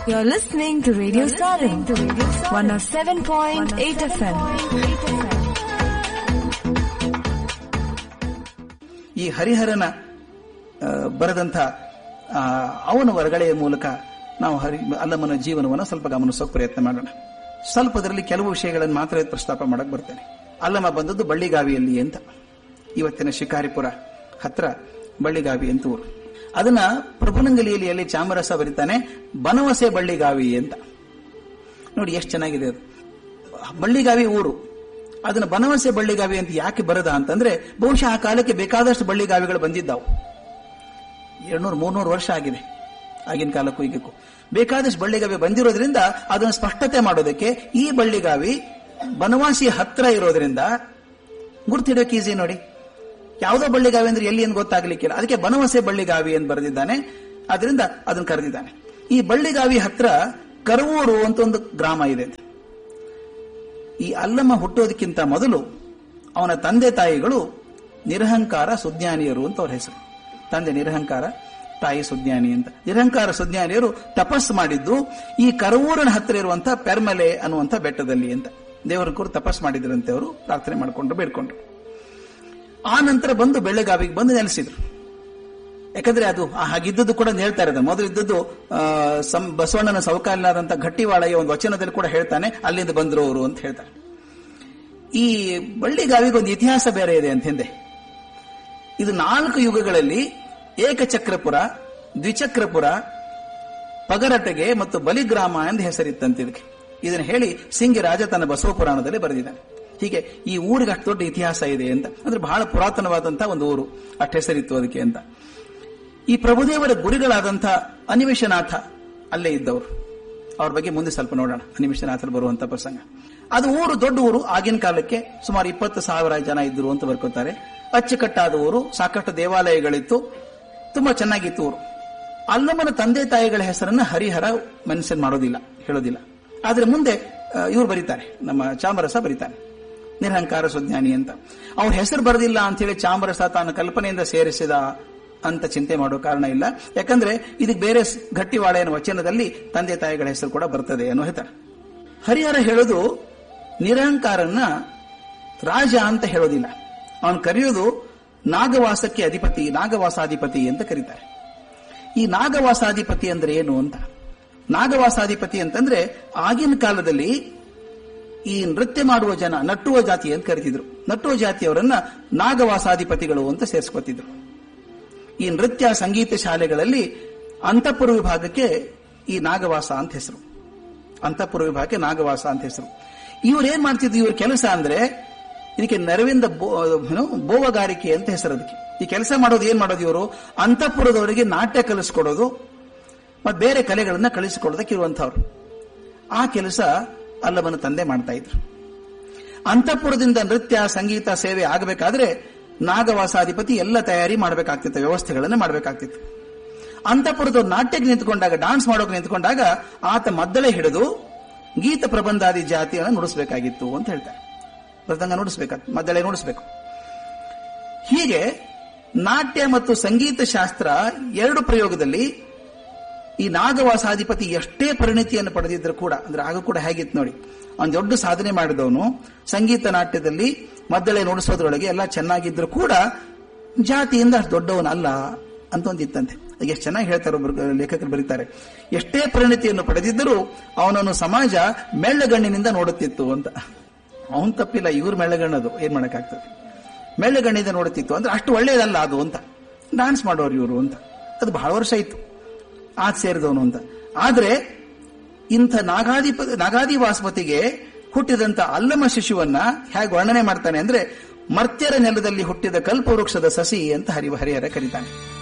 You're listening to Radio Sarin, 107.8 FM. ಈ ಹರಿಹರನ ಆ, ಬರೆದಂಥ ಆ, ಅವನ ಹೊರಗಡೆಯ ಮೂಲಕ ನಾವು ಹರಿ ಅಲ್ಲಮ್ಮನ ಜೀವನವನ್ನು ಸ್ವಲ್ಪ ಗಮನಿಸೋಕೆ ಪ್ರಯತ್ನ ಮಾಡೋಣ ಸ್ವಲ್ಪ ಅದರಲ್ಲಿ ಕೆಲವು ವಿಷಯಗಳನ್ನು ಮಾತ್ರ ಪ್ರಸ್ತಾಪ ಮಾಡಕ್ ಬರ್ತೇನೆ ಅಲ್ಲಮ್ಮ ಬಂದದ್ದು ಬಳ್ಳಿಗಾವಿಯಲ್ಲಿ ಅಂತ ಇವತ್ತಿನ ಶಿಕಾರಿಪುರ ಹತ್ರ ಬಳ್ಳಿಗಾವಿ ಅಂತ ಊರು ಅದನ್ನ ಪ್ರಭುನಂಗಲಿಯಲ್ಲಿ ಎಲ್ಲಿ ಚಾಮರಸ ಬರೀತಾನೆ ಬನವಸೆ ಬಳ್ಳಿಗಾವಿ ಅಂತ ನೋಡಿ ಎಷ್ಟು ಚೆನ್ನಾಗಿದೆ ಅದು ಬಳ್ಳಿಗಾವಿ ಊರು ಅದನ್ನ ಬನವಸೆ ಬಳ್ಳಿಗಾವಿ ಅಂತ ಯಾಕೆ ಬರದ ಅಂತಂದ್ರೆ ಬಹುಶಃ ಆ ಕಾಲಕ್ಕೆ ಬೇಕಾದಷ್ಟು ಬಳ್ಳಿಗಾವಿಗಳು ಬಂದಿದ್ದಾವು ಎರಡ್ನೂರು ಮೂರ್ನೂರು ವರ್ಷ ಆಗಿದೆ ಆಗಿನ ಕಾಲಕ್ಕೂ ಈಗಕ್ಕೂ ಬೇಕಾದಷ್ಟು ಬಳ್ಳಿಗಾವಿ ಬಂದಿರೋದ್ರಿಂದ ಅದನ್ನು ಸ್ಪಷ್ಟತೆ ಮಾಡೋದಕ್ಕೆ ಈ ಬಳ್ಳಿಗಾವಿ ಬನವಾಸಿ ಹತ್ರ ಇರೋದ್ರಿಂದ ಗುರ್ತಿಡೋಕೆ ಈಸಿ ನೋಡಿ ಯಾವುದೋ ಬಳ್ಳಿಗಾವಿ ಅಂದ್ರೆ ಎಲ್ಲಿ ಏನು ಗೊತ್ತಾಗ್ಲಿಕ್ಕಿಲ್ಲ ಅದಕ್ಕೆ ಬನವಸೆ ಬಳ್ಳಿಗಾವಿ ಅಂತ ಬರೆದಿದ್ದಾನೆ ಅದರಿಂದ ಅದನ್ನು ಕರೆದಿದ್ದಾನೆ ಈ ಬಳ್ಳಿಗಾವಿ ಹತ್ರ ಕರವೂರು ಅಂತ ಒಂದು ಗ್ರಾಮ ಇದೆ ಈ ಅಲ್ಲಮ್ಮ ಹುಟ್ಟೋದಕ್ಕಿಂತ ಮೊದಲು ಅವನ ತಂದೆ ತಾಯಿಗಳು ನಿರಹಂಕಾರ ಸುಜ್ಞಾನಿಯರು ಅಂತ ಅವ್ರ ಹೆಸರು ತಂದೆ ನಿರಹಂಕಾರ ತಾಯಿ ಸುಜ್ಞಾನಿ ಅಂತ ನಿರಹಂಕಾರ ಸುಜ್ಞಾನಿಯರು ತಪಸ್ಸು ಮಾಡಿದ್ದು ಈ ಕರವೂರಿನ ಹತ್ತಿರ ಇರುವಂತಹ ಪೆರ್ಮಲೆ ಅನ್ನುವಂಥ ಬೆಟ್ಟದಲ್ಲಿ ಅಂತ ದೇವರ ಕುರು ತಪಸ್ಸು ಮಾಡಿದ್ರಂತೆ ಅವರು ಪ್ರಾರ್ಥನೆ ಮಾಡಿಕೊಂಡ್ರು ಬೇಡ್ಕೊಂಡ್ರು ಆ ನಂತರ ಬಂದು ಬೆಳ್ಳಗಾವಿಗೆ ಬಂದು ನೆಲೆಸಿದ್ರು ಯಾಕಂದ್ರೆ ಅದು ಆ ಹಾಗಿದ್ದದ್ದು ಕೂಡ ಹೇಳ್ತಾ ಇರೋದು ಮೊದಲು ಇದ್ದದ್ದು ಆ, ಸಂ- ಬಸವಣ್ಣನ ಸೌಕಾಲನಾದಂತ ಗಟ್ಟಿವಾಳೆಯ ಒಂದು ವಚನದಲ್ಲಿ ಕೂಡ ಹೇಳ್ತಾನೆ ಅಲ್ಲಿಂದ ಬಂದ್ರು ಅವರು ಅಂತ ಹೇಳ್ತಾರೆ ಈ ಬಳ್ಳಿಗಾವಿಗೆ ಒಂದು ಇತಿಹಾಸ ಬೇರೆ ಇದೆ ಅಂತ ಹಿಂದೆ ಇದು ನಾಲ್ಕು ಯುಗಗಳಲ್ಲಿ ಏಕಚಕ್ರಪುರ ದ್ವಿಚಕ್ರಪುರ ಪಗರಟಗೆ ಮತ್ತು ಬಲಿಗ್ರಾಮ ಎಂದು ಹೆಸರಿತ್ತಂತೆ ಇದಕ್ಕೆ ಇದನ್ನು ಹೇಳಿ ಸಿಂಗಿರಾಜ ತನ್ನ ಬಸವ ಪುರಾಣದಲ್ಲಿ ಬರೆದಿದ್ದಾನೆ ಹೀಗೆ ಈ ಊರಿಗೆ ಅಷ್ಟು ದೊಡ್ಡ ಇತಿಹಾಸ ಇದೆ ಅಂತ ಅಂದ್ರೆ ಬಹಳ ಪುರಾತನವಾದಂತಹ ಒಂದು ಊರು ಅಷ್ಟು ಹೆಸರಿತ್ತು ಅದಕ್ಕೆ ಅಂತ ಈ ಪ್ರಭುದೇವರ ಗುರಿಗಳಾದಂಥ ಅನಿಮಿಷನಾಥ ಅಲ್ಲೇ ಇದ್ದವರು ಅವ್ರ ಬಗ್ಗೆ ಮುಂದೆ ಸ್ವಲ್ಪ ನೋಡೋಣ ಅನಿಮಿಷನಾಥರು ಬರುವಂತ ಪ್ರಸಂಗ ಅದು ಊರು ದೊಡ್ಡ ಊರು ಆಗಿನ ಕಾಲಕ್ಕೆ ಸುಮಾರು ಇಪ್ಪತ್ತು ಸಾವಿರ ಜನ ಇದ್ದರು ಅಂತ ಬರ್ಕೋತಾರೆ ಅಚ್ಚುಕಟ್ಟಾದ ಊರು ಸಾಕಷ್ಟು ದೇವಾಲಯಗಳಿತ್ತು ತುಂಬಾ ಚೆನ್ನಾಗಿತ್ತು ಊರು ಅಲ್ಲಮ್ಮನ ತಂದೆ ತಾಯಿಗಳ ಹೆಸರನ್ನ ಹರಿಹರ ಮೆನ್ಷನ್ ಮಾಡೋದಿಲ್ಲ ಹೇಳೋದಿಲ್ಲ ಆದ್ರೆ ಮುಂದೆ ಇವರು ಬರೀತಾರೆ ನಮ್ಮ ಚಾಮರಸ ಬರೀತಾನೆ ನಿರಹಂಕಾರ ಸುಜ್ಞಾನಿ ಅಂತ ಅವ್ರ ಹೆಸರು ಬರೋದಿಲ್ಲ ಅಂತ ಹೇಳಿ ಚಾಮರಸ ತಾನು ಕಲ್ಪನೆಯಿಂದ ಸೇರಿಸಿದ ಅಂತ ಚಿಂತೆ ಮಾಡೋ ಕಾರಣ ಇಲ್ಲ ಯಾಕಂದ್ರೆ ಇದಕ್ಕೆ ಬೇರೆ ಸ್- ಗಟ್ಟಿವಾಳೆಯನ ವಚನದಲ್ಲಿ ತಂದೆ ತಾಯಿಗಳ ಹೆಸರು ಕೂಡ ಬರ್ತದೆ ಅನ್ನೋ ಹೇಳ್ತಾರೆ ಹರಿಹರ ಹೇಳೋದು ನಿರಹಂಕಾರನ್ನ ರಾಜ ಅಂತ ಹೇಳೋದಿಲ್ಲ ಅವನು ಕರೆಯೋದು ನಾಗವಾಸಕ್ಕೆ ಅಧಿಪತಿ ನಾಗವಾಸಾಧಿಪತಿ ಅಂತ ಕರೀತಾರೆ ಈ ನಾಗವಾಸಾಧಿಪತಿ ಅಂದ್ರೆ ಏನು ಅಂತ ನಾಗವಾಸಾಧಿಪತಿ ಅಂತಂದ್ರೆ ಆಗಿನ ಕಾಲದಲ್ಲಿ ಈ ನೃತ್ಯ ಮಾಡುವ ಜನ ನಟ್ಟುವ ಜಾತಿ ಅಂತ ಕರಿತಿದ್ರು ನಟ್ಟುವ ಜಾತಿಯವರನ್ನ ನಾಗವಾಸಾಧಿಪತಿಗಳು ಅಂತ ಸೇರಿಸ್ಕೊತಿದ್ರು ಈ ನೃತ್ಯ ಸಂಗೀತ ಶಾಲೆಗಳಲ್ಲಿ ಅಂತಃಪುರ ವಿಭಾಗಕ್ಕೆ ಈ ನಾಗವಾಸ ಅಂತ ಹೆಸರು ಅಂತಃಪುರ ವಿಭಾಗಕ್ಕೆ ನಾಗವಾಸ ಅಂತ ಹೆಸರು ಇವ್ರು ಏನ್ ಮಾಡ್ತಿದ್ರು ಇವ್ರ ಕೆಲಸ ಅಂದ್ರೆ ಇದಕ್ಕೆ ನೆರವಿಂದ ಬೋ- ಏನು, ಬೋವಗಾರಿಕೆ ಅಂತ ಹೆಸರು ಅದಕ್ಕೆ ಈ ಕೆಲಸ ಮಾಡೋದು ಏನ್ ಮಾಡೋದು ಇವರು ಅಂತಃಪುರದವರಿಗೆ ನಾಟ್ಯ ಕಲಿಸ್ಕೊಡೋದು ಮತ್ತೆ ಬೇರೆ ಕಲೆಗಳನ್ನ ಕಳಿಸಿಕೊಡೋದಕ್ಕೆ ಇರುವಂತವ್ರು ಆ ಕೆಲಸ ಅಲ್ಲವನ ತಂದೆ ಮಾಡ್ತಾ ಇದ್ರು ಅಂತಃಪುರದಿಂದ ನೃತ್ಯ ಸಂಗೀತ ಸೇವೆ ಆಗಬೇಕಾದ್ರೆ ನಾಗವಾಸಾಧಿಪತಿ ಎಲ್ಲ ತಯಾರಿ ಮಾಡಬೇಕಾಗ್ತಿತ್ತು ವ್ಯವಸ್ಥೆಗಳನ್ನು ಮಾಡಬೇಕಾಗ್ತಿತ್ತು ಅಂತಃಪುರದ ನಾಟ್ಯಕ್ಕೆ ನಿಂತ್ಕೊಂಡಾಗ ಡಾನ್ಸ್ ಮಾಡೋಕೆ ನಿಂತ್ಕೊಂಡಾಗ ಆತ ಮದ್ದಳೆ ಹಿಡಿದು ಗೀತ ಪ್ರಬಂಧಾದಿ ಜಾತಿಯನ್ನು ನುಡಿಸಬೇಕಾಗಿತ್ತು ಅಂತ ಹೇಳ್ತಾರೆ ಮೃದಂಗ ನುಡಿಸ್ಬೇಕಾಗ್ತದೆ ಮದ್ದಳೆ ನುಡಿಸ್ಬೇಕು ಹೀಗೆ ನಾಟ್ಯ ಮತ್ತು ಸಂಗೀತ ಶಾಸ್ತ್ರ ಎರಡು ಪ್ರಯೋಗದಲ್ಲಿ ಈ ನಾಗವಾಸಾಧಿಪತಿ ಎಷ್ಟೇ ಪರಿಣಿತಿಯನ್ನು ಪಡೆದಿದ್ರು ಕೂಡ ಅಂದ್ರೆ ಆಗ ಕೂಡ ಹೇಗಿತ್ತು ನೋಡಿ ಅವನು ದೊಡ್ಡ ಸಾಧನೆ ಮಾಡಿದವನು ಸಂಗೀತ ನಾಟ್ಯದಲ್ಲಿ ಮದ್ದಳೆ ನುಡಿಸೋದ್ರೊಳಗೆ ಎಲ್ಲ ಚೆನ್ನಾಗಿದ್ರು ಕೂಡ ಜಾತಿಯಿಂದ ಅಷ್ಟು ದೊಡ್ಡವನಲ್ಲ ಅಂತ ಒಂದಿತ್ತಂತೆ ಅದು ಎಷ್ಟು ಚೆನ್ನಾಗಿ ಹೇಳ್ತಾರೆ ಒಬ್ರು ಲೇಖಕರು ಬರೀತಾರೆ ಎಷ್ಟೇ ಪರಿಣಿತಿಯನ್ನು ಪಡೆದಿದ್ದರೂ ಅವನನ್ನು ಸಮಾಜ ಮೆಳ್ಳಗಣ್ಣಿನಿಂದ ನೋಡುತ್ತಿತ್ತು ಅಂತ ಅವನ್ ತಪ್ಪಿಲ್ಲ ಇವ್ರು ಮೆಳ್ಳಗಣ್ಣದು ಏನ್ ಮಾಡಕ್ಕಾಗ್ತದೆ ಮೆಳ್ಳಗಣ್ಣಿಂದ ನೋಡುತ್ತಿತ್ತು ಅಂದ್ರೆ ಅಷ್ಟು ಒಳ್ಳೇದಲ್ಲ ಅದು ಅಂತ ಡಾನ್ಸ್ ಮಾಡೋರು ಇವರು ಅಂತ ಅದು ಬಹಳ ವರ್ಷ ಇತ್ತು ಆತ ಸೇರಿದವನು ಅಂತ ಆದ್ರೆ ಇಂಥ ನಾಗಾಧಿಪ ನಾಗಾದಿವಾಸ್ಪತಿಗೆ ಹುಟ್ಟಿದಂತ ಅಲ್ಲಮ ಶಿಶುವನ್ನ ಹೇಗೆ ವರ್ಣನೆ ಮಾಡ್ತಾನೆ ಅಂದ್ರೆ ಮರ್ತ್ಯರ ನೆಲದಲ್ಲಿ ಹುಟ್ಟಿದ ಕಲ್ಪವೃಕ್ಷದ ಸಸಿ ಅಂತ ಹರಿ ಹರಿಹರ ಕರೀತಾನೆ